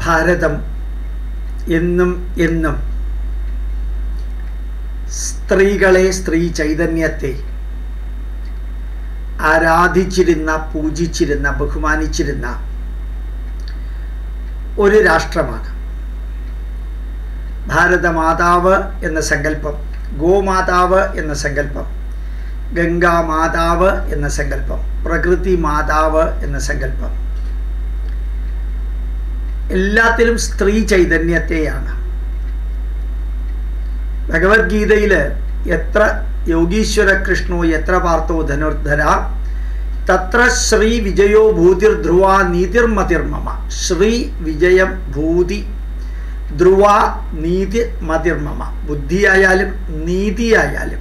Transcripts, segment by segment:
ഭാരതം എന്നും എന്നും സ്ത്രീകളെ സ്ത്രീ ചൈതന്യത്തെ ആരാധിച്ചിരുന്ന പൂജിച്ചിരുന്ന ബഹുമാനിച്ചിരുന്ന ഒരു രാഷ്ട്രമാണ് ഭാരതമാതാവ് എന്ന സങ്കല്പം ഗോമാതാവ് എന്ന സങ്കല്പം ഗംഗാമാതാവ് എന്ന സങ്കല്പം പ്രകൃതി മാതാവ് എന്ന സങ്കല്പം എല്ലാത്തിലും സ്ത്രീ ചൈതന്യത്തെയാണ് ഭഗവത്ഗീതയിൽ എത്ര യോഗീശ്വര കൃഷ്ണോ എത്ര പാർത്ഥോ ധനുർധര തത്ര ശ്രീ വിജയോ ഭൂതിർ ധ്രുവ നീതിർമതിർമമ ശ്രീ വിജയം ഭൂതി ധ്രുവ നീതി മതിർമമ ബുദ്ധിയായാലും നീതിയായാലും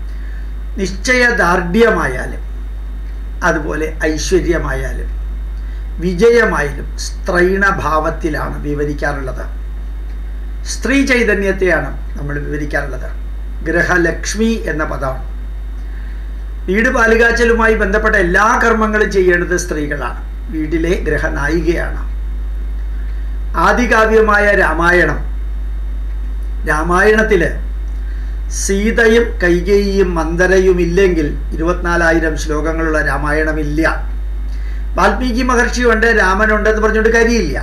നിശ്ചയദാർഢ്യമായാലും അതുപോലെ ഐശ്വര്യമായാലും വിജയമായാലും സ്ത്രൈണഭാവത്തിലാണ് വിവരിക്കാറുള്ളത് സ്ത്രീ ചൈതന്യത്തെയാണ് നമ്മൾ വിവരിക്കാറുള്ളത് ഗ്രഹലക്ഷ്മി എന്ന പദമാണ് വീട് പാലുകാച്ചലുമായി ബന്ധപ്പെട്ട എല്ലാ കർമ്മങ്ങളും ചെയ്യേണ്ടത് സ്ത്രീകളാണ് വീട്ടിലെ ഗ്രഹനായികയാണ് ആദികാവ്യമായ രാമായണം രാമായണത്തില് സീതയും കൈകേയിയും മന്ദരയും ഇല്ലെങ്കിൽ ഇരുപത്തിനാലായിരം ശ്ലോകങ്ങളുള്ള രാമായണമില്ല വാൽമീകി മഹർഷിയുണ്ട് രാമനുണ്ടെന്ന് പറഞ്ഞുകൊണ്ട് കാര്യമില്ല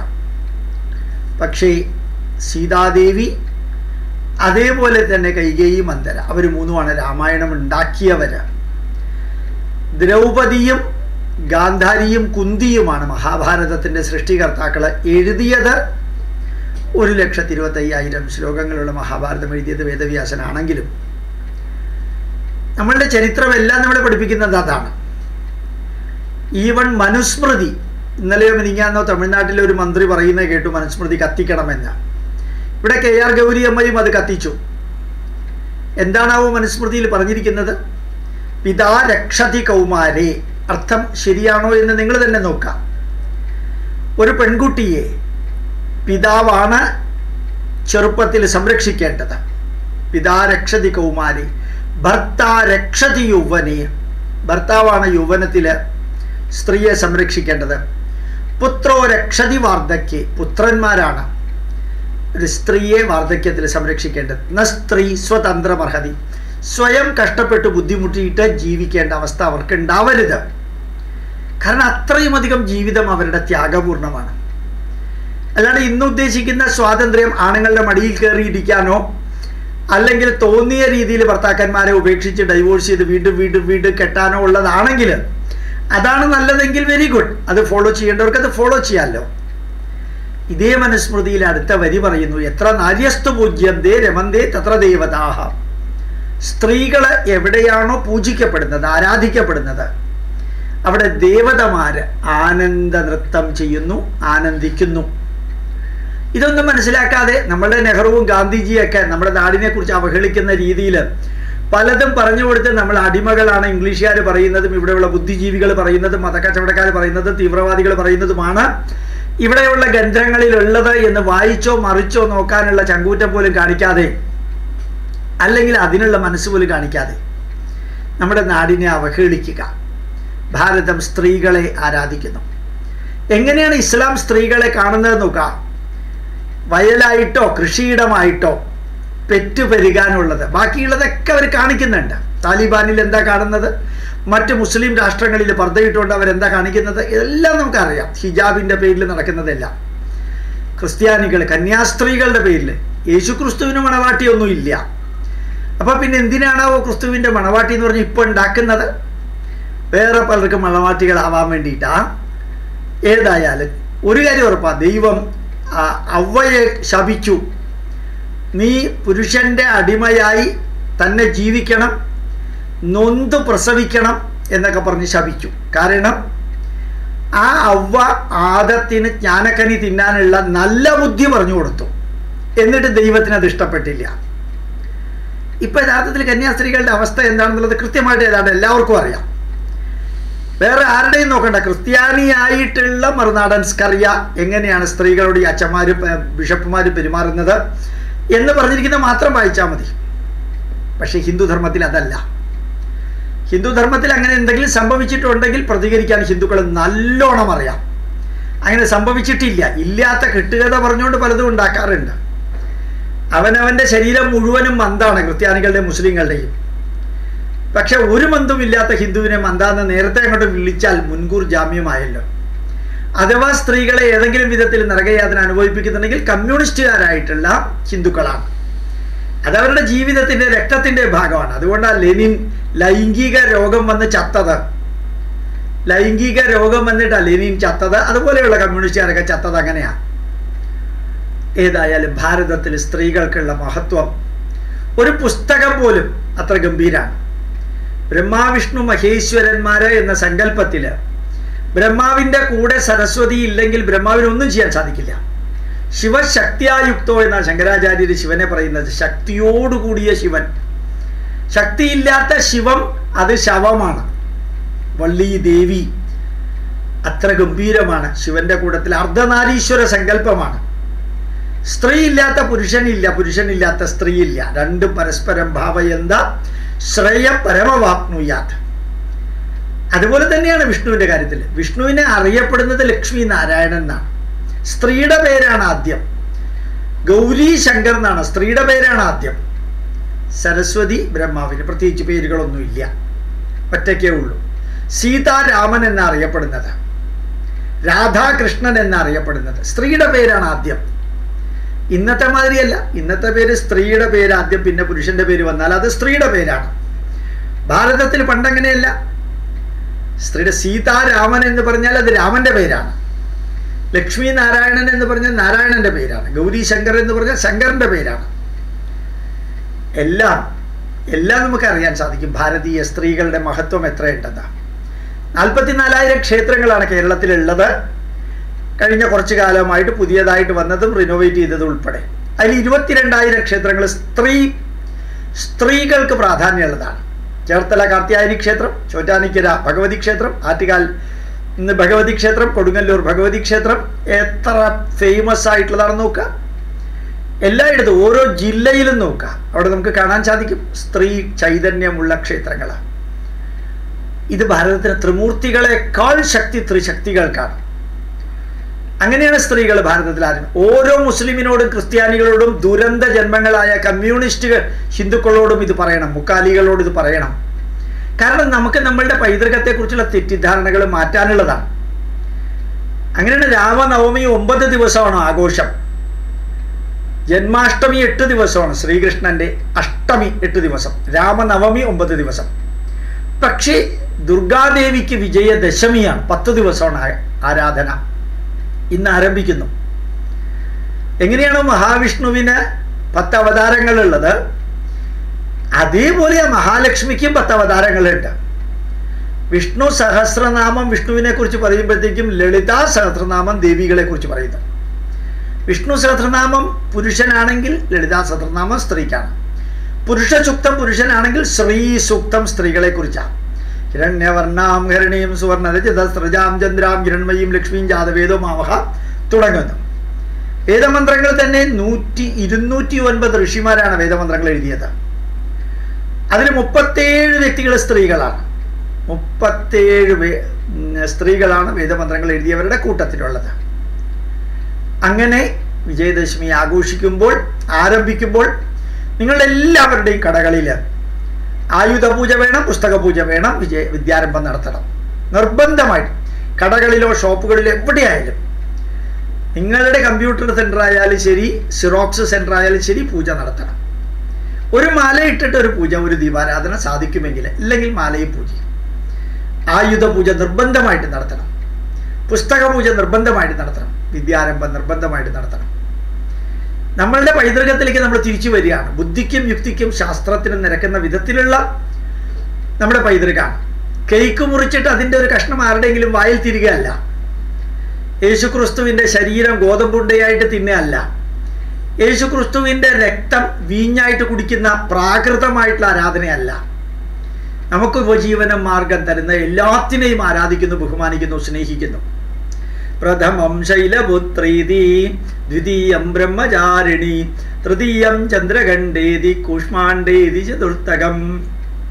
പക്ഷേ സീതാദേവി അതേപോലെ തന്നെ കൈകേയി മന്ദര അവർ മൂന്നുമാണ് രാമായണം ഉണ്ടാക്കിയവര് ദ്രൗപദിയും ഗാന്ധാരിയും കുന്തിയുമാണ് മഹാഭാരതത്തിൻ്റെ സൃഷ്ടികർത്താക്കൾ എഴുതിയത് ഒരു ലക്ഷത്തി ഇരുപത്തയ്യായിരം ശ്ലോകങ്ങളുള്ള മഹാഭാരതം എഴുതിയത് വേദവ്യാസനാണെങ്കിലും നമ്മളുടെ ചരിത്രമെല്ലാം നമ്മളെ പഠിപ്പിക്കുന്നത് അതാണ് ഈവൺ മനുസ്മൃതി ഇന്നലെയോ മിനിങ്ങാന്നോ തമിഴ്നാട്ടിലെ ഒരു മന്ത്രി പറയുന്നത് കേട്ടു മനുസ്മൃതി കത്തിക്കണമെന്ന് ഇവിടെ കെ ആർ ഗൗരിയമ്മയും അത് കത്തിച്ചു എന്താണാവോ മനുസ്മൃതിയിൽ പറഞ്ഞിരിക്കുന്നത് പിതാ രക്ഷതി കൗമാരെ അർത്ഥം ശരിയാണോ എന്ന് നിങ്ങൾ തന്നെ നോക്കാം ഒരു പെൺകുട്ടിയെ പിതാവാണ് ചെറുപ്പത്തിൽ സംരക്ഷിക്കേണ്ടത് പിതാ രക്ഷതി കൗമാരി ഭർത്താ രക്ഷതി യൗവനെ ഭർത്താവാണ് യൗവനത്തിൽ സ്ത്രീയെ സംരക്ഷിക്കേണ്ടത് പുത്രോ രക്ഷതി വാർദ്ധക്യെ പുത്രന്മാരാണ് ഒരു സ്ത്രീയെ വാർദ്ധക്യത്തിൽ സംരക്ഷിക്കേണ്ടത് ന സ്ത്രീ സ്വതന്ത്രമർഹതി സ്വയം കഷ്ടപ്പെട്ട് ബുദ്ധിമുട്ടിയിട്ട് ജീവിക്കേണ്ട അവസ്ഥ അവർക്ക് ഉണ്ടാവരുത് കാരണം അത്രയും അധികം ജീവിതം അവരുടെ ത്യാഗപൂർണമാണ് അല്ലാണ്ട് ഇന്ന് ഉദ്ദേശിക്കുന്ന സ്വാതന്ത്ര്യം ആണുങ്ങളുടെ മടിയിൽ കയറിയിരിക്കാനോ അല്ലെങ്കിൽ തോന്നിയ രീതിയിൽ ഭർത്താക്കന്മാരെ ഉപേക്ഷിച്ച് ഡൈവോഴ്സ് ചെയ്ത് വീണ്ടും വീണ്ടും വീണ്ടും കെട്ടാനോ ഉള്ളതാണെങ്കിൽ അതാണ് നല്ലതെങ്കിൽ വെരി ഗുഡ് അത് ഫോളോ ചെയ്യേണ്ടവർക്ക് അത് ഫോളോ ചെയ്യാമല്ലോ ഇതേ മനുസ്മൃതിയിൽ അടുത്ത വരി പറയുന്നു എത്ര നാര്യസ്തു പൂജ്യം ദേ രമന്തേ തത്ര ദേവതാഹ സ്ത്രീകൾ എവിടെയാണോ പൂജിക്കപ്പെടുന്നത് ആരാധിക്കപ്പെടുന്നത് അവിടെ ദേവതമാര് ആനന്ദ നൃത്തം ചെയ്യുന്നു ആനന്ദിക്കുന്നു ഇതൊന്നും മനസ്സിലാക്കാതെ നമ്മളുടെ നെഹ്റുവും ഗാന്ധിജിയൊക്കെ നമ്മുടെ നാടിനെ കുറിച്ച് അവഹേളിക്കുന്ന രീതിയിൽ പലതും പറഞ്ഞു കൊടുത്ത് നമ്മൾ അടിമകളാണ് ഇംഗ്ലീഷുകാർ പറയുന്നതും ഇവിടെയുള്ള ബുദ്ധിജീവികൾ പറയുന്നതും മതക്കച്ചവടക്കാർ പറയുന്നതും തീവ്രവാദികൾ പറയുന്നതുമാണ് ഇവിടെയുള്ള ഗ്രന്ഥങ്ങളിലുള്ളത് എന്ന് വായിച്ചോ മറിച്ചോ നോക്കാനുള്ള ചങ്കൂറ്റം പോലും കാണിക്കാതെ അല്ലെങ്കിൽ അതിനുള്ള മനസ്സ് പോലും കാണിക്കാതെ നമ്മുടെ നാടിനെ അവഹേളിക്കുക ഭാരതം സ്ത്രീകളെ ആരാധിക്കുന്നു എങ്ങനെയാണ് ഇസ്ലാം സ്ത്രീകളെ കാണുന്നത് നോക്കാം വയലായിട്ടോ കൃഷിയിടമായിട്ടോ പെറ്റുപെരുകാനുള്ളത് ബാക്കിയുള്ളതൊക്കെ അവർ കാണിക്കുന്നുണ്ട് താലിബാനിൽ എന്താ കാണുന്നത് മറ്റ് മുസ്ലിം രാഷ്ട്രങ്ങളിൽ പർദ്ദയിട്ടുകൊണ്ട് അവരെന്താ കാണിക്കുന്നത് എല്ലാം നമുക്കറിയാം ഹിജാബിൻ്റെ പേരിൽ നടക്കുന്നതെല്ലാം ക്രിസ്ത്യാനികൾ കന്യാസ്ത്രീകളുടെ പേരിൽ യേശു ക്രിസ്തുവിന് മണവാട്ടിയൊന്നും ഇല്ല അപ്പോൾ പിന്നെ എന്തിനാണാവോ ക്രിസ്തുവിൻ്റെ മണവാട്ടി എന്ന് പറഞ്ഞ് ഇപ്പോൾ ഉണ്ടാക്കുന്നത് വേറെ പലർക്കും മണവാട്ടികളാവാൻ വേണ്ടിയിട്ടാ ഏതായാലും ഒരു കാര്യം ഉറപ്പാ ദൈവം അവയെ ശപിച്ചു നീ പുരുഷന്റെ അടിമയായി തന്നെ ജീവിക്കണം നൊന്ത് പ്രസവിക്കണം എന്നൊക്കെ പറഞ്ഞ് ശപിച്ചു കാരണം ആ അവ ആദത്തിന് ജ്ഞാനക്കനി തിന്നാനുള്ള നല്ല ബുദ്ധി പറഞ്ഞു കൊടുത്തു എന്നിട്ട് ദൈവത്തിന് അത് ഇഷ്ടപ്പെട്ടില്ല ഇപ്പൊ യഥാർത്ഥത്തിൽ കന്യാസ്ത്രീകളുടെ അവസ്ഥ എന്താണെന്നുള്ളത് കൃത്യമായിട്ട് ഏതാണ്ട് എല്ലാവർക്കും അറിയാം വേറെ ആരുടെയും നോക്കണ്ട ക്രിസ്ത്യാനിയായിട്ടുള്ള മറുനാടൻസ്കറിയ എങ്ങനെയാണ് സ്ത്രീകളോട് ഈ അച്ഛന്മാരും ബിഷപ്പുമാരും പെരുമാറുന്നത് എന്ന് പറഞ്ഞിരിക്കുന്നത് മാത്രം വായിച്ചാൽ മതി പക്ഷേ ഹിന്ദുധർമ്മത്തിൽ അതല്ല ഹിന്ദുധർമ്മത്തിൽ അങ്ങനെ എന്തെങ്കിലും സംഭവിച്ചിട്ടുണ്ടെങ്കിൽ പ്രതികരിക്കാൻ ഹിന്ദുക്കൾ നല്ലോണം അറിയാം അങ്ങനെ സംഭവിച്ചിട്ടില്ല ഇല്ലാത്ത കെട്ടുകഥ പറഞ്ഞുകൊണ്ട് പലതും ഉണ്ടാക്കാറുണ്ട് അവനവൻ്റെ ശരീരം മുഴുവനും മന്താണ് ക്രിസ്ത്യാനികളുടെയും മുസ്ലിങ്ങളുടെയും പക്ഷെ ഒരു മന്തുമില്ലാത്ത ഹിന്ദുവിനെ മന്താന്ന് നേരത്തെ അങ്ങോട്ട് വിളിച്ചാൽ മുൻകൂർ ജാമ്യമായല്ലോ അഥവാ സ്ത്രീകളെ ഏതെങ്കിലും വിധത്തിൽ നരകയാതന അനുഭവിപ്പിക്കുന്നുണ്ടെങ്കിൽ കമ്മ്യൂണിസ്റ്റുകാരായിട്ടുള്ള ഹിന്ദുക്കളാണ് അതവരുടെ ജീവിതത്തിന്റെ രക്തത്തിന്റെ ഭാഗമാണ് അതുകൊണ്ടാണ് ലെനിൻ ലൈംഗിക രോഗം വന്ന് ചത്തത് ലൈംഗിക രോഗം വന്നിട്ടാണ് ലെനിൻ ചത്തത് അതുപോലെയുള്ള കമ്മ്യൂണിസ്റ്റുകാരൊക്കെ ചത്തത് അങ്ങനെയാണ് ഏതായാലും ഭാരതത്തിൽ സ്ത്രീകൾക്കുള്ള മഹത്വം ഒരു പുസ്തകം പോലും അത്ര ഗംഭീരാണ് ബ്രഹ്മാവിഷ്ണു മഹേശ്വരന്മാര് എന്ന സങ്കല്പത്തില് ബ്രഹ്മാവിന്റെ കൂടെ സരസ്വതി ഇല്ലെങ്കിൽ ബ്രഹ്മാവിന് ഒന്നും ചെയ്യാൻ സാധിക്കില്ല ശിവശക്തിയായുക്തോ എന്ന ശങ്കരാചാര്യര് ശിവനെ പറയുന്നത് ശക്തിയോടുകൂടിയ ശിവൻ ശക്തിയില്ലാത്ത ശിവം അത് ശവമാണ് വള്ളി ദേവി അത്ര ഗംഭീരമാണ് ശിവന്റെ കൂട്ടത്തിൽ അർദ്ധനാരീശ്വര സങ്കല്പമാണ് സ്ത്രീ ഇല്ലാത്ത പുരുഷനില്ല പുരുഷനില്ലാത്ത സ്ത്രീയില്ല രണ്ടും പരസ്പരം ഭാവയന്ത ശ്രേയ പരമവാപ്നുയാത് അതുപോലെ തന്നെയാണ് വിഷ്ണുവിന്റെ കാര്യത്തിൽ വിഷ്ണുവിനെ അറിയപ്പെടുന്നത് ലക്ഷ്മി നാരായണൻ എന്നാണ് സ്ത്രീയുടെ പേരാണ് ആദ്യം ഗൗരി ശങ്കർ എന്നാണ് സ്ത്രീയുടെ പേരാണ് ആദ്യം സരസ്വതി ബ്രഹ്മാവിന് പ്രത്യേകിച്ച് പേരുകളൊന്നുമില്ല ഒറ്റയ്ക്കേ ഉള്ളൂ സീതാരാമൻ എന്നറിയപ്പെടുന്നത് രാധാകൃഷ്ണൻ എന്നറിയപ്പെടുന്നത് സ്ത്രീയുടെ പേരാണ് ആദ്യം ഇന്നത്തെ മാതിരിയല്ല ഇന്നത്തെ പേര് സ്ത്രീയുടെ പേര് ആദ്യം പിന്നെ പുരുഷന്റെ പേര് വന്നാൽ അത് സ്ത്രീയുടെ പേരാണ് ഭാരതത്തിൽ പണ്ടങ്ങനെയല്ല സ്ത്രീയുടെ സീതാരാമൻ എന്ന് പറഞ്ഞാൽ അത് രാമന്റെ പേരാണ് ലക്ഷ്മി നാരായണൻ എന്ന് പറഞ്ഞാൽ നാരായണന്റെ പേരാണ് ഗൗരി ശങ്കർ എന്ന് പറഞ്ഞാൽ ശങ്കറിന്റെ പേരാണ് എല്ലാം എല്ലാം നമുക്ക് അറിയാൻ സാധിക്കും ഭാരതീയ സ്ത്രീകളുടെ മഹത്വം എത്രയുണ്ടെന്ന് നാൽപ്പത്തിനാലായിരം ക്ഷേത്രങ്ങളാണ് കേരളത്തിലുള്ളത് കഴിഞ്ഞ കുറച്ചു കാലമായിട്ട് പുതിയതായിട്ട് വന്നതും റിനോവേറ്റ് ചെയ്തതും ഉൾപ്പെടെ അതിൽ ഇരുപത്തിരണ്ടായിരം ക്ഷേത്രങ്ങൾ സ്ത്രീ സ്ത്രീകൾക്ക് പ്രാധാന്യമുള്ളതാണ് ചേർത്തല കാർത്തിയായനി ക്ഷേത്രം ചോറ്റാനിക്കര ഭഗവതി ക്ഷേത്രം ആറ്റുകാൽ ഇന്ന് ഭഗവതി ക്ഷേത്രം കൊടുങ്ങല്ലൂർ ഭഗവതി ക്ഷേത്രം എത്ര ഫേമസ് ആയിട്ടുള്ളതാണെന്ന് നോക്കുക എല്ലായിടത്തും ഓരോ ജില്ലയിലും നോക്കുക അവിടെ നമുക്ക് കാണാൻ സാധിക്കും സ്ത്രീ ചൈതന്യമുള്ള ക്ഷേത്രങ്ങൾ ഇത് ഭാരതത്തിലെ ത്രിമൂർത്തികളെക്കാൾ ശക്തി ത്രിശക്തികൾക്കാണ് അങ്ങനെയാണ് സ്ത്രീകൾ ഭാരതത്തിൽ ആരും ഓരോ മുസ്ലിമിനോടും ക്രിസ്ത്യാനികളോടും ദുരന്ത ജന്മങ്ങളായ കമ്മ്യൂണിസ്റ്റുകൾ ഹിന്ദുക്കളോടും ഇത് പറയണം മുക്കാലികളോട് ഇത് പറയണം കാരണം നമുക്ക് നമ്മളുടെ പൈതൃകത്തെക്കുറിച്ചുള്ള തെറ്റിദ്ധാരണകൾ മാറ്റാനുള്ളതാണ് അങ്ങനെയാണ് രാമനവമി ഒമ്പത് ദിവസമാണ് ആഘോഷം ജന്മാഷ്ടമി എട്ട് ദിവസമാണ് ശ്രീകൃഷ്ണന്റെ അഷ്ടമി എട്ട് ദിവസം രാമനവമി ഒമ്പത് ദിവസം പക്ഷേ ദുർഗാദേവിക്ക് വിജയദശമിയാണ് പത്ത് ദിവസമാണ് ആ- ആരാധന ഇന്ന് ആരംഭിക്കുന്നു എങ്ങനെയാണ് മഹാവിഷ്ണുവിന് പത്ത് അവതാരങ്ങളുള്ളത് അതേപോലെ ആ മഹാലക്ഷ്മിക്കും പത്ത് അവതാരങ്ങളുണ്ട് വിഷ്ണു സഹസ്രനാമം വിഷ്ണുവിനെ കുറിച്ച് പറയുമ്പോഴത്തേക്കും ലളിതാ സഹസ്രനാമം ദേവികളെ കുറിച്ച് പറയുന്നു വിഷ്ണു സഹസ്രനാമം പുരുഷനാണെങ്കിൽ ലളിതാ സഹസ്രനാമം സ്ത്രീക്കാണ് പുരുഷ സൂക്തം പുരുഷനാണെങ്കിൽ ശ്രീ സൂക്തം സ്ത്രീകളെ കുറിച്ചാണ് ഹിരണ്യവർണാം ഹരണീം സുവർണ രചിത സ്രജാം ചന്ദ്രാം ഹിരൺമയും ലക്ഷ്മിയും ജാതവേദോ മാവഹ തുടങ്ങുന്നു വേദമന്ത്രങ്ങൾ തന്നെ നൂറ്റി ഇരുന്നൂറ്റി ഒൻപത് ഋഷിമാരാണ് വേദമന്ത്രങ്ങൾ എഴുതിയത് അതിൽ മുപ്പത്തേഴ് വ്യക്തികൾ സ്ത്രീകളാണ് മുപ്പത്തേഴ് വേ- ഉം, സ്ത്രീകളാണ് വേദമന്ത്രങ്ങൾ എഴുതിയവരുടെ കൂട്ടത്തിലുള്ളത് അങ്ങനെ വിജയദശമി ആഘോഷിക്കുമ്പോൾ ആരംഭിക്കുമ്പോൾ നിങ്ങളുടെ എല്ലാവരുടെയും കടകളിൽ ആയുധ പൂജ വേണം പുസ്തക പൂജ വേണം വിജയ വിദ്യാരംഭം നടത്തണം നിർബന്ധമായിട്ട് കടകളിലോ ഷോപ്പുകളിലോ എവിടെയായാലും നിങ്ങളുടെ കമ്പ്യൂട്ടർ സെൻ്റർ ആയാലും ശരി സിറോക്സ് സെൻ്റർ ആയാലും ശരി പൂജ നടത്തണം ഒരു മാല ഇട്ടിട്ട് ഒരു പൂജ ഒരു ദീപാരാധന സാധിക്കുമെങ്കിൽ അല്ലെങ്കിൽ മാലയും പൂജയും ആയുധ പൂജ നിർബന്ധമായിട്ട് നടത്തണം പുസ്തക പൂജ നിർബന്ധമായിട്ട് നടത്തണം വിദ്യാരംഭം നിർബന്ധമായിട്ട് നടത്തണം നമ്മളുടെ പൈതൃകത്തിലേക്ക് നമ്മൾ തിരിച്ചു വരികയാണ് ബുദ്ധിക്കും യുക്തിക്കും ശാസ്ത്രത്തിനും നിരക്കുന്ന വിധത്തിലുള്ള നമ്മുടെ പൈതൃകമാണ് കേക്ക് മുറിച്ചിട്ട് അതിൻ്റെ ഒരു കഷ്ണം ആരുടെയെങ്കിലും വായിൽ തിരികെയല്ല യേശുക്രിസ്തുവിൻ്റെ ശരീരം ഗോതമ്പുണ്ടയായിട്ട് തിന്നുകയല്ല യേശുക്രിസ്തുവിൻ്റെ രക്തം വീഞ്ഞായിട്ട് കുടിക്കുന്ന പ്രാകൃതമായിട്ടുള്ള ആരാധനയല്ല നമുക്ക് ഉപജീവന മാർഗം തരുന്ന എല്ലാത്തിനെയും ആരാധിക്കുന്നു ബഹുമാനിക്കുന്നു സ്നേഹിക്കുന്നു പ്രഥമം ശൈലപുത്രീതി ദ്വിതീയം ബ്രഹ്മചാരിണി തൃതീയം ചന്ദ്രഖണ്ഡേതി കൂഷ്മാണ്ഡേതി ചതുർത്ഥകം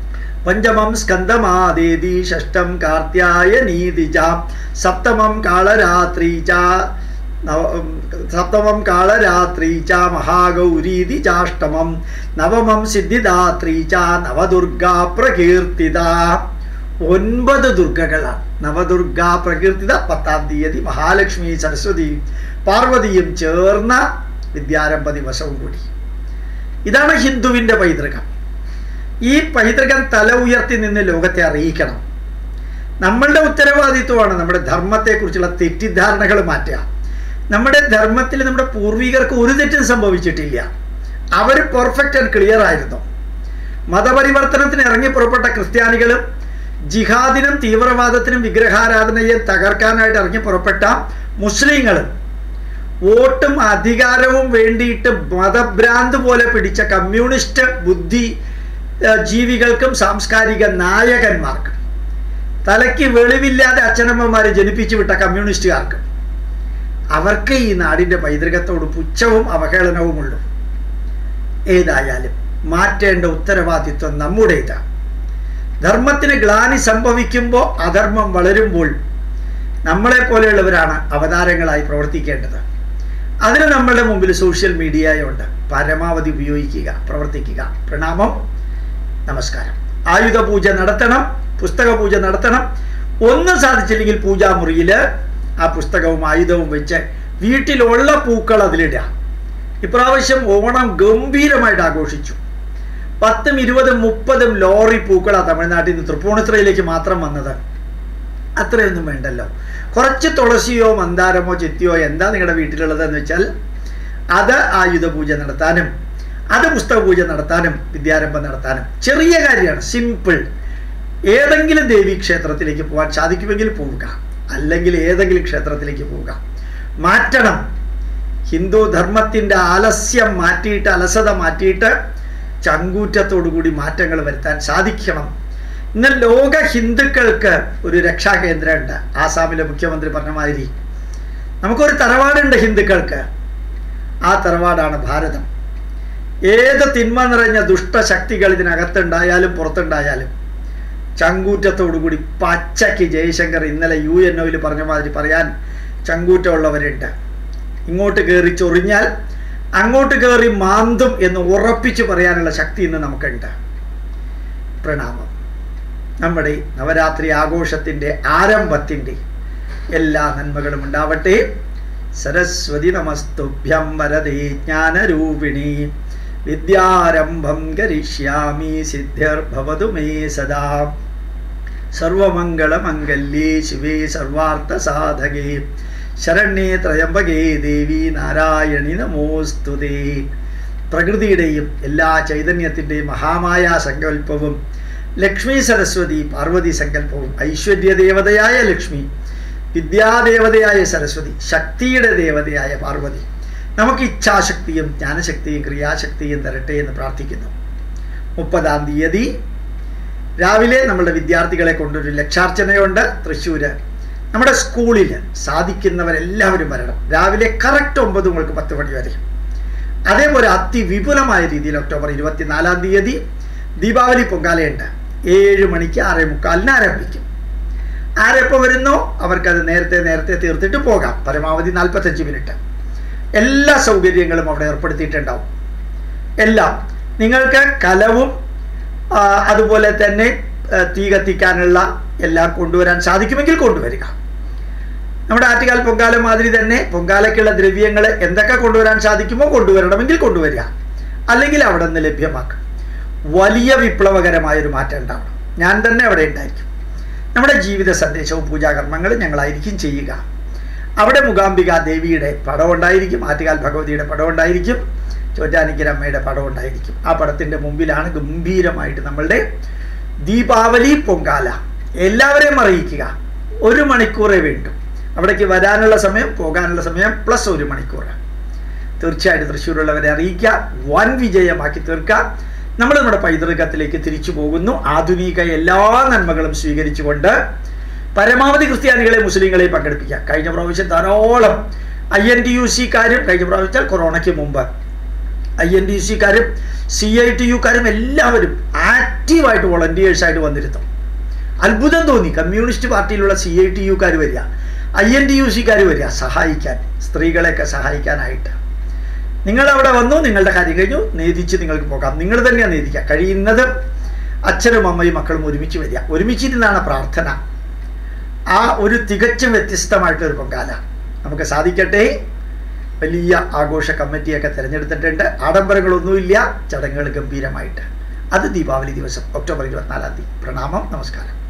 പഞ്ചമം സ്കന്ധമാദേതി ഷഷ്ടം കാർത്യായനീതി ച സപ്തമം കാളരാത്രി ച നവ സപ്തമം കാളരാത്രി ച മഹാഗൗരീതി ചാഷ്ടമം നവമം സിദ്ധിദാത്രി ച നവദുർഗാ പ്രകീർത്തിത ഒൻപത് ദുർഗകളാണ് നവദുർഗാ പ്രകീർത്തിത പത്താം തീയതി മഹാലക്ഷ്മി സരസ്വതി പാർവതിയും ചേർന്ന വിദ്യാരംഭ ദിവസവും കൂടി ഇതാണ് ഹിന്ദുവിൻ്റെ പൈതൃകം ഈ പൈതൃകം തല ഉയർത്തി നിന്ന് ലോകത്തെ അറിയിക്കണം നമ്മളുടെ ഉത്തരവാദിത്വമാണ് നമ്മുടെ ധർമ്മത്തെക്കുറിച്ചുള്ള തെറ്റിദ്ധാരണകൾ മാറ്റുക നമ്മുടെ ധർമ്മത്തിൽ നമ്മുടെ പൂർവികർക്ക് ഒരു തെറ്റും സംഭവിച്ചിട്ടില്ല അവർ പെർഫെക്റ്റ് ആൻഡ് ക്ലിയർ ആയിരുന്നു മതപരിവർത്തനത്തിന് ഇറങ്ങി പുറപ്പെട്ട ക്രിസ്ത്യാനികളും ജിഹാദിനും തീവ്രവാദത്തിനും വിഗ്രഹാരാധനയെ തകർക്കാനായിട്ട് ഇറങ്ങി പുറപ്പെട്ട മുസ്ലിങ്ങളും വോട്ടും അധികാരവും വേണ്ടിയിട്ട് മതഭ്രാന്ത് പോലെ പിടിച്ച കമ്മ്യൂണിസ്റ്റ് ബുദ്ധി ജീവികൾക്കും സാംസ്കാരിക നായകന്മാർക്കും തലയ്ക്ക് വെളിവില്ലാതെ അച്ഛനമ്മമാരെ ജനിപ്പിച്ചു വിട്ട കമ്മ്യൂണിസ്റ്റുകാർക്ക് അവർക്ക് ഈ നാടിൻ്റെ പൈതൃകത്തോട് പുച്ഛവും അവഹേളനവുമുള്ളൂ ഏതായാലും മാറ്റേണ്ട ഉത്തരവാദിത്വം നമ്മുടേതാണ് ധർമ്മത്തിന് ഗ്ലാനി സംഭവിക്കുമ്പോൾ അധർമ്മം വളരുമ്പോൾ നമ്മളെ പോലെയുള്ളവരാണ് അവതാരങ്ങളായി പ്രവർത്തിക്കേണ്ടത് അതിന് നമ്മളുടെ മുമ്പിൽ സോഷ്യൽ മീഡിയയുണ്ട് പരമാവധി ഉപയോഗിക്കുക പ്രവർത്തിക്കുക പ്രണാമം നമസ്കാരം ആയുധ പൂജ നടത്തണം പുസ്തക പൂജ നടത്തണം ഒന്നും സാധിച്ചില്ലെങ്കിൽ പൂജാമുറിയിൽ ആ പുസ്തകവും ആയുധവും വെച്ച് വീട്ടിലുള്ള പൂക്കൾ അതിലിടുക ഇപ്രാവശ്യം ഓണം ഗംഭീരമായിട്ട് ആഘോഷിച്ചു പത്തും ഇരുപതും മുപ്പതും ലോറി പൂക്കളാണ് തമിഴ്നാട്ടിൽ നിന്ന് തൃപ്പൂണിത്തുറയിലേക്ക് മാത്രം വന്നത് അത്രയൊന്നും വേണ്ടല്ലോ കുറച്ച് തുളസിയോ മന്ദാരമോ ചെത്തിയോ എന്താ നിങ്ങളുടെ വീട്ടിലുള്ളതെന്ന് വെച്ചാൽ അത് ആയുധ പൂജ നടത്താനും അത് പുസ്തക പൂജ നടത്താനും വിദ്യാരംഭം നടത്താനും ചെറിയ കാര്യമാണ് സിമ്പിൾ ഏതെങ്കിലും ദേവീ ക്ഷേത്രത്തിലേക്ക് പോകാൻ സാധിക്കുമെങ്കിൽ പോവുക അല്ലെങ്കിൽ ഏതെങ്കിലും ക്ഷേത്രത്തിലേക്ക് പോവുക മാറ്റണം ഹിന്ദു ധർമ്മത്തിൻ്റെ ആലസ്യം മാറ്റിയിട്ട് അലസത മാറ്റിയിട്ട് ചങ്കൂറ്റത്തോടുകൂടി മാറ്റങ്ങൾ വരുത്താൻ സാധിക്കണം ഇന്ന് ലോക ഹിന്ദുക്കൾക്ക് ഒരു രക്ഷാകേന്ദ്രമുണ്ട് ആസാമിലെ മുഖ്യമന്ത്രി പറഞ്ഞ മാതിരി നമുക്കൊരു തറവാടുണ്ട് ഹിന്ദുക്കൾക്ക് ആ തറവാടാണ് ഭാരതം ഏത് തിന്മ നിറഞ്ഞ ദുഷ്ടശക്തികൾ ഇതിനകത്തുണ്ടായാലും പുറത്തുണ്ടായാലും ചങ്കൂറ്റത്തോടുകൂടി പച്ചയ്ക്ക് ജയശങ്കർ ഇന്നലെ യു എൻ ഒയിൽ പറഞ്ഞ മാതിരി പറയാൻ ചങ്കൂറ്റമുള്ളവരുണ്ട് ഇങ്ങോട്ട് കയറി ചൊറിഞ്ഞാൽ അങ്ങോട്ട് കയറി മാന്തും എന്ന് ഉറപ്പിച്ച് പറയാനുള്ള ശക്തി ഇന്ന് നമുക്കുണ്ട് പ്രണാമം നമ്മുടെ നവരാത്രി ആഘോഷത്തിൻ്റെ ആരംഭത്തിൻ്റെ എല്ലാ നന്മകളും ഉണ്ടാവട്ടെ സരസ്വതി നമസ്തുഭ്യം വരദേ ജ്ഞാനരൂപിണി വിദ്യാരംഭം കരിഷ്യാമി സിദ്ധിർഭവതു മേ സദാ സർവമംഗളമംഗല്യേ ശിവേ സർവാർത്ഥസാധകേ ശരണ്യേ ത്രയംബകേ ദേവി നാരായണി നമോസ്തുതേ പ്രകൃതിയുടെയും എല്ലാ ചൈതന്യത്തിൻ്റെയും മഹാമായ സങ്കല്പവും ലക്ഷ്മി സരസ്വതി പാർവതി സങ്കല്പവും ഐശ്വര്യ ദേവതയായ ലക്ഷ്മി വിദ്യാദേവതയായ സരസ്വതി ശക്തിയുടെ ദേവതയായ പാർവതി നമുക്ക് ഇച്ഛാശക്തിയും ജ്ഞാനശക്തിയും ക്രിയാശക്തിയും തരട്ടെ എന്ന് പ്രാർത്ഥിക്കുന്നു മുപ്പതാം തീയതി രാവിലെ നമ്മളുടെ വിദ്യാർത്ഥികളെ കൊണ്ടൊരു ലക്ഷാർച്ചനയുണ്ട് തൃശ്ശൂർ നമ്മുടെ സ്കൂളിൽ സാധിക്കുന്നവരെല്ലാവരും വരണം രാവിലെ കറക്റ്റ് ഒമ്പത് മുതൽക്ക് പത്ത് മണി വരെ അതേപോലെ അതിവിപുലമായ രീതിയിൽ ഒക്ടോബർ ഇരുപത്തിനാലാം തീയതി ദീപാവലി പൊങ്കാലയുണ്ട് ഏഴ് മണിക്ക് ആറേ മുക്കാലിന് ആരംഭിക്കും ആരെപ്പോൾ വരുന്നോ അവർക്കത് നേരത്തെ നേരത്തെ തീർത്തിട്ട് പോകാം പരമാവധി നാൽപ്പത്തഞ്ച് മിനിറ്റ് എല്ലാ സൗകര്യങ്ങളും അവിടെ ഏർപ്പെടുത്തിയിട്ടുണ്ടാവും എല്ലാം നിങ്ങൾക്ക് കലവും അതുപോലെ തന്നെ തീ കത്തിക്കാനുള്ള എല്ലാം കൊണ്ടുവരാൻ സാധിക്കുമെങ്കിൽ കൊണ്ടുവരിക നമ്മുടെ ആറ്റുകാൽ പൊങ്കാല മാതിരി തന്നെ പൊങ്കാലയ്ക്കുള്ള ദ്രവ്യങ്ങൾ എന്തൊക്കെ കൊണ്ടുവരാൻ സാധിക്കുമോ കൊണ്ടുവരണമെങ്കിൽ കൊണ്ടുവരിക അല്ലെങ്കിൽ അവിടെ നിന്ന് ലഭ്യമാക്കും വലിയ വിപ്ലവകരമായൊരു മാറ്റം ഉണ്ടാവണം ഞാൻ തന്നെ അവിടെ ഉണ്ടായിരിക്കും നമ്മുടെ ജീവിത സന്ദേശവും പൂജാകർമ്മങ്ങളും ഞങ്ങളായിരിക്കും ചെയ്യുക അവിടെ മുഖാംബിക ദേവിയുടെ പടം ഉണ്ടായിരിക്കും ആറ്റുകാൽ ഭഗവതിയുടെ പടം ഉണ്ടായിരിക്കും ചോറ്റാനിക്കരമ്മയുടെ പടം ഉണ്ടായിരിക്കും ആ പടത്തിൻ്റെ മുമ്പിലാണ് ഗംഭീരമായിട്ട് നമ്മളുടെ ദീപാവലി പൊങ്കാല എല്ലാവരെയും അറിയിക്കുക ഒരു മണിക്കൂറേ വേണ്ടു അവിടേക്ക് വരാനുള്ള സമയം പോകാനുള്ള സമയം പ്ലസ് ഒരു മണിക്കൂർ തീർച്ചയായിട്ടും തൃശ്ശൂരുള്ളവരെ അറിയിക്കുക വൻ വിജയമാക്കി തീർക്കുക നമ്മൾ നമ്മുടെ പൈതൃകത്തിലേക്ക് തിരിച്ചു പോകുന്നു ആധുനിക എല്ലാ നന്മകളും സ്വീകരിച്ചുകൊണ്ട് പരമാവധി ക്രിസ്ത്യാനികളെ മുസ്ലിങ്ങളെ പങ്കെടുപ്പിക്കുക കഴിഞ്ഞ പ്രാവശ്യം ധാരാളം ഐ എൻ ടി യു സിക്കാരും കഴിഞ്ഞ പ്രാവശ്യം കൊറോണയ്ക്ക് മുമ്പ് ഐ എൻ ടി യു സിക്കാരും സി ഐ ടി യുക്കാരും എല്ലാവരും ആക്റ്റീവായിട്ട് വോളണ്ടിയേഴ്സായിട്ട് വന്നിരുന്നു അത്ഭുതം തോന്നി കമ്മ്യൂണിസ്റ്റ് പാർട്ടിയിലുള്ള സി ഐ ടി യുക്കാർ വരിക ഐ എൻ ടി യു സിക്കാർ വരിക സഹായിക്കാൻ സ്ത്രീകളെയൊക്കെ സഹായിക്കാനായിട്ട് നിങ്ങൾ അവിടെ വന്നു നിങ്ങളുടെ കാര്യം കഴിഞ്ഞു നേദിച്ച് നിങ്ങൾക്ക് പോകാം നിങ്ങൾ തന്നെയാണ് നേദിക്കുക കഴിയുന്നതും അച്ഛനും അമ്മയും മക്കളും ഒരുമിച്ച് വരിക ഒരുമിച്ചിരുന്നാണ് പ്രാർത്ഥന ആ ഒരു തികച്ചും വ്യത്യസ്തമായിട്ടൊരു പൊങ്കാല നമുക്ക് സാധിക്കട്ടെ വലിയ ആഘോഷ കമ്മിറ്റിയൊക്കെ തിരഞ്ഞെടുത്തിട്ടുണ്ട് ആഡംബരങ്ങളൊന്നുമില്ല ചടങ്ങുകൾ ഗംഭീരമായിട്ട് അത് ദീപാവലി ദിവസം ഒക്ടോബർ ഇരുപത്തിനാലാം തീയതി പ്രണാമം നമസ്കാരം